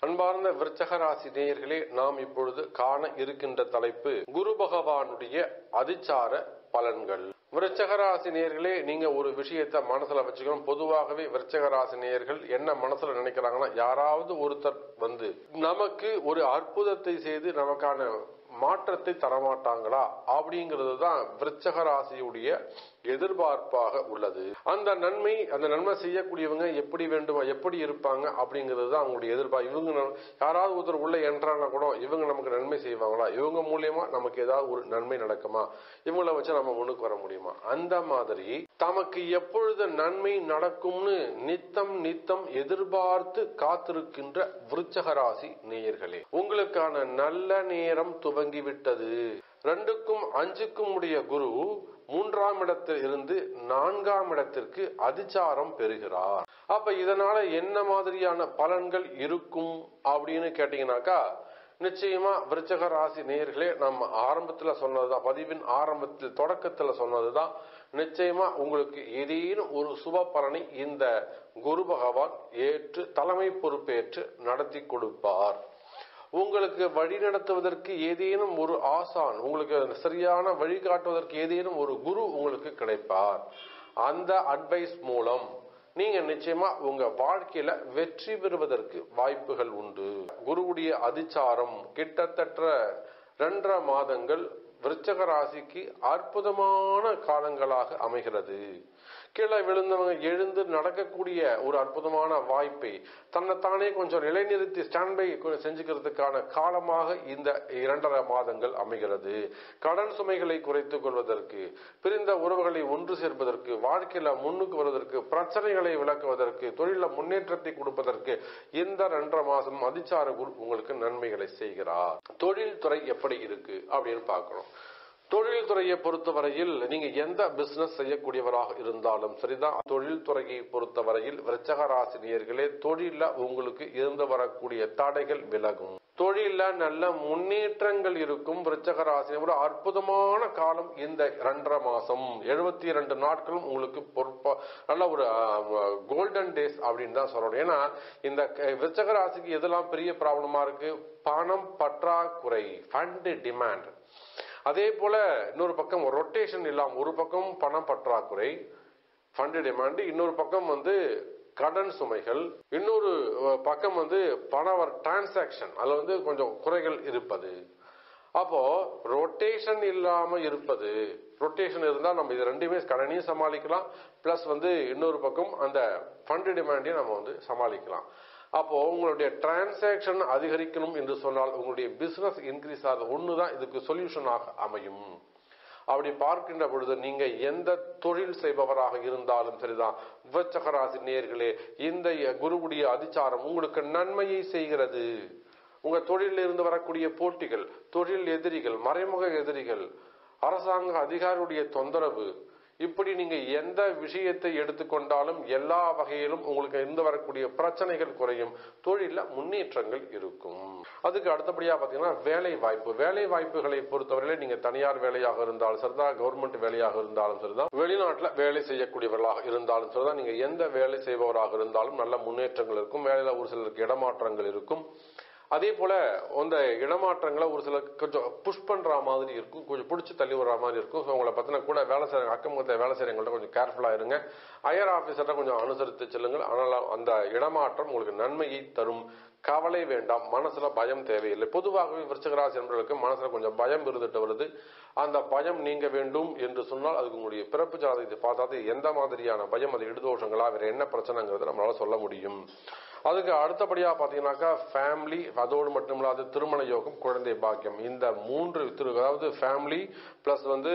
அன்பார்ந்த விருச்சக ராசி நேயர்களே நாம் இப்பொழுது காண இருக்கின்ற தலைப்பு குரு பகவானுடைய அதிச்சார பலன்கள் விருச்சக ராசி நேயர்களே நீங்க ஒரு விஷயத்த மனசுல வச்சுக்கணும் பொதுவாகவே விருச்சக ராசி நேயர்கள் என்ன மனசுல நினைக்கிறாங்கன்னா யாராவது ஒருத்தர் வந்து நமக்கு ஒரு அற்புதத்தை செய்து நமக்கான மாற்றத்தை தரமாட்டாங்களா அப்படிங்கிறது தான் விருச்சக ராசியுடைய எதிர்பார்ப்பாக உள்ளது அந்த நன்மை அந்த நன்மை செய்யக்கூடியவங்க எப்படி வேண்டுமா எப்படி இருப்பாங்க அப்படிங்கிறது தான் அவங்களுடைய எதிர்பார்ப்பு இவங்க நம்ம- யாராவது ஒருத்தர் உள்ள என்றானா கூட இவங்க நமக்கு நன்மை செய்வாங்களா இவங்க மூலியமா நமக்கு ஏதாவது ஒரு நன்மை நடக்குமா இவங்கள வச்சு நம்ம முன்னுக்கு வர முடியுமா அந்த மாதிரி தமக்கு எப்பொழுது நன்மை நடக்கும்னு நித்தம் நித்தம் எதிர்பார்த்து காத்திருக்கின்ற விருச்சக ராசி நேயர்களே உங்களுக்கான நல்ல நேரம் துவங்கிவிட்டது ரெண்டுக்கும் அஞ்சுக்கும் உடைய குரு மூன்றாம் இடத்தில் இருந்து நான்காம் இடத்திற்கு அதிச்சாரம் பெறுகிறார் அப்ப இதனால என்ன மாதிரியான பலன்கள் இருக்கும் அப்படின்னு கேட்டீங்கன்னாக்கா நிச்சயமா விருச்சக ராசி நேயர்களே நம்ம ஆரம்பத்துல சொன்னதுதான் பதிவின் ஆரம்பத்தில் தொடக்கத்துல சொன்னதுதான் நிச்சயமா உங்களுக்கு ஏதேனும் ஒரு சுப பலனை இந்த குரு பகவான் ஏற்று தலைமை பொறுப்பேற்று நடத்தி கொடுப்பார் உங்களுக்கு வழி நடத்துவதற்கு ஏதேனும் ஒரு ஆசான் உங்களுக்கு சரியான வழிகாட்டுவதற்கு ஏதேனும் ஒரு குரு உங்களுக்கு கிடைப்பார் அந்த அட்வைஸ் மூலம் நீங்க நிச்சயமா உங்க வாழ்க்கையில வெற்றி பெறுவதற்கு வாய்ப்புகள் உண்டு குருவுடைய அதிச்சாரம் கிட்டத்தட்ட ரெண்டரை மாதங்கள் விருச்சக ராசிக்கு அற்புதமான காலங்களாக அமைகிறது கீழே விழுந்தவங்க எழுந்து நடக்கக்கூடிய ஒரு அற்புதமான வாய்ப்பை தன்னைத்தானே கொஞ்சம் நிலைநிறுத்தி ஸ்டாண்ட்பை செஞ்சுக்கிறதுக்கான காலமாக இந்த இரண்டரை மாதங்கள் அமைகிறது கடன் சுமைகளை குறைத்துக் கொள்வதற்கு பிரிந்த உறவுகளை ஒன்று சேர்ப்பதற்கு வாழ்க்கையில முன்னுக்கு வருவதற்கு பிரச்சனைகளை விளக்குவதற்கு தொழில முன்னேற்றத்தை கொடுப்பதற்கு இந்த ரெண்டரை மாசம் அதிச்சார குரு உங்களுக்கு நன்மைகளை செய்கிறார் தொழில்துறை எப்படி இருக்கு அப்படின்னு பார்க்கணும் தொழில்துறையை பொறுத்தவரையில் நீங்க எந்த பிசினஸ் செய்யக்கூடியவராக இருந்தாலும் சரிதான் தொழில்துறையை பொறுத்தவரையில் விருச்சக ராசினியர்களே தொழில உங்களுக்கு இருந்து வரக்கூடிய தடைகள் விலகும் தொழில நல்ல முன்னேற்றங்கள் இருக்கும் விருச்சக ராசி ஒரு அற்புதமான காலம் இந்த ரெண்டரை மாசம் எழுபத்தி இரண்டு நாட்களும் உங்களுக்கு பொறுப்பா நல்ல ஒரு கோல்டன் டேஸ் அப்படின்னு தான் சொல்லணும் ஏன்னா இந்த க- விருச்சக ராசிக்கு எதெல்லாம் பெரிய ப்ராப்ளமா இருக்கு பணம் பற்றாக்குறை ஃபண்ட் டிமாண்ட் அதே போல இன்னொரு பக்கம் ரொட்டேஷன் இல்லாம ஒரு பக்கம் பணம் பற்றாக்குறை ஃபண்ட் டிமாண்ட் இன்னொரு பக்கம் வந்து கடன் சுமைகள் இன்னொரு அஹ், பக்கம் வந்து பணவர் டிரான்சாக்ஷன் அதுல வந்து கொஞ்சம் குறைகள் இருப்பது அப்போ ரொட்டேஷன் இல்லாம இருப்பது ரொட்டேஷன் இருந்தா நம்ம இது ரெண்டுமே கடனையும் சமாளிக்கலாம் பிளஸ் வந்து இன்னொரு பக்கம் அந்த ஃபண்ட் டிமாண்டையும் நம்ம வந்து சமாளிக்கலாம் அப்போ உங்களுடைய டிரான்சாக்ஷன் அதிகரிக்கணும் என்று சொன்னால் உங்களுடைய பிசினஸ் இன்க்ரீஸ் ஆகுது ஒண்ணுதான் இதுக்கு சொல்யூஷனாக அமையும் அப்படி பார்க்கின்ற பொழுது நீங்க எந்த தொழில் செய்பவராக இருந்தாலும் சரிதான் விருச்சக ராசி நேயர்களே இந்த குருவுடைய அதிச்சாரம் உங்களுக்கு நன்மையை செய்கிறது உங்க தொழிலில் இருந்து வரக்கூடிய போட்டிகள் தொழில் எதிரிகள் மறைமுக எதிரிகள் அரசாங்க அதிகாரியுடைய தொந்தரவு இப்படி நீங்க எந்த விஷயத்தை எடுத்துக்கொண்டாலும் எல்லா வகையிலும் உங்களுக்கு இருந்து வரக்கூடிய பிரச்சனைகள் குறையும் தொழில முன்னேற்றங்கள் இருக்கும் அதுக்கு அடுத்தபடியா பாத்தீங்கன்னா வேலை வாய்ப்பு வேலை வாய்ப்புகளை பொறுத்தவரையில நீங்க தனியார் வேலையாக இருந்தாலும் சரிதான் கவர்மெண்ட் வேலையாக இருந்தாலும் சரிதான் வெளிநாட்டுல வேலை செய்யக்கூடியவர்களாக இருந்தாலும் சரிதான் நீங்க எந்த வேலை செய்பவராக இருந்தாலும் நல்ல முன்னேற்றங்கள் இருக்கும் வேலையில ஒரு சிலருக்கு இடமாற்றங்கள் இருக்கும் அதே போல அந்த இடமாற்றங்களை ஒரு சில கொஞ்சம் புஷ் பண்ற மாதிரி இருக்கும் கொஞ்சம் பிடிச்சி தள்ளி விடுற மாதிரி இருக்கும் ஸோ உங்களை பத்தின கூட வேலை செய்ய அக்கம் பக்கத்துல வேலை செய்யறவங்கள்ட்ட கொஞ்சம் கேர்ஃபுல்லா இருங்க ஹையர் ஆபீசர்ட்ட கொஞ்சம் அனுசரித்து செல்லுங்கள் ஆனால் அந்த இடமாற்றம் உங்களுக்கு நன்மையை தரும் கவலை வேண்டாம் மனசுல பயம் தேவையில்லை பொதுவாகவே விருச்சகராசி என்பவர்களுக்கு மனசுல கொஞ்சம் பயம் இருந்துட்டு வருது அந்த பயம் நீங்க வேண்டும் என்று சொன்னால் அதுக்கு உங்களுடைய பிறப்பு ஜாதகத்தை பார்த்தாது எந்த மாதிரியான பயம் அது இடுதோஷங்களா வேற என்ன பிரச்சனைங்கிறத நம்மளால சொல்ல முடியும் அதுக்கு அடுத்தபடியா பாத்தீங்கன்னாக்கா ஃபேமிலி அதோடு மட்டும் இல்லாத திருமண யோகம் குழந்தை பாக்கியம் இந்த மூன்று திரு அதாவது ஃபேமிலி பிளஸ் வந்து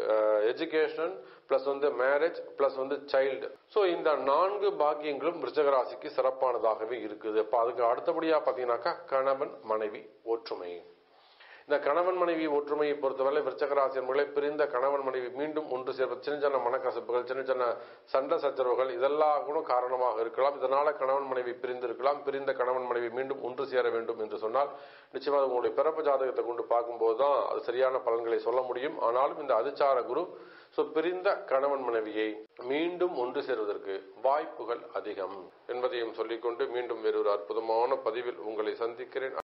எஜுகேஷன் பிளஸ் வந்து மேரேஜ் பிளஸ் வந்து சைல்டு ஸோ இந்த நான்கு பாக்கியங்களும் விருச்சகராசிக்கு சிறப்பானதாகவே இருக்குது அப்ப அதுக்கு அடுத்தபடியா பாத்தீங்கன்னாக்கா கணவன் மனைவி ஒற்றுமை இந்த கணவன் மனைவி ஒற்றுமையை பொறுத்தவரை விருச்சகராசி என்பவர்களை பிரிந்த கணவன் மனைவி மீண்டும் ஒன்று சேர்வது சின்ன சின்ன மனக்கசப்புகள் சின்ன சின்ன சண்டை சச்சரவுகள் இதெல்லாம் கூட காரணமாக இருக்கலாம் இதனால கணவன் மனைவி பிரிந்திருக்கலாம் பிரிந்த கணவன் மனைவி மீண்டும் ஒன்று சேர வேண்டும் என்று சொன்னால் நிச்சயமாக உங்களுடைய பிறப்பு ஜாதகத்தை கொண்டு பார்க்கும்போது தான் அது சரியான பலன்களை சொல்ல முடியும் ஆனாலும் இந்த அதிச்சார குரு சோ பிரிந்த கணவன் மனைவியை மீண்டும் ஒன்று சேர்வதற்கு வாய்ப்புகள் அதிகம் என்பதையும் சொல்லிக்கொண்டு மீண்டும் வேறொரு அற்புதமான பதிவில் உங்களை சந்திக்கிறேன்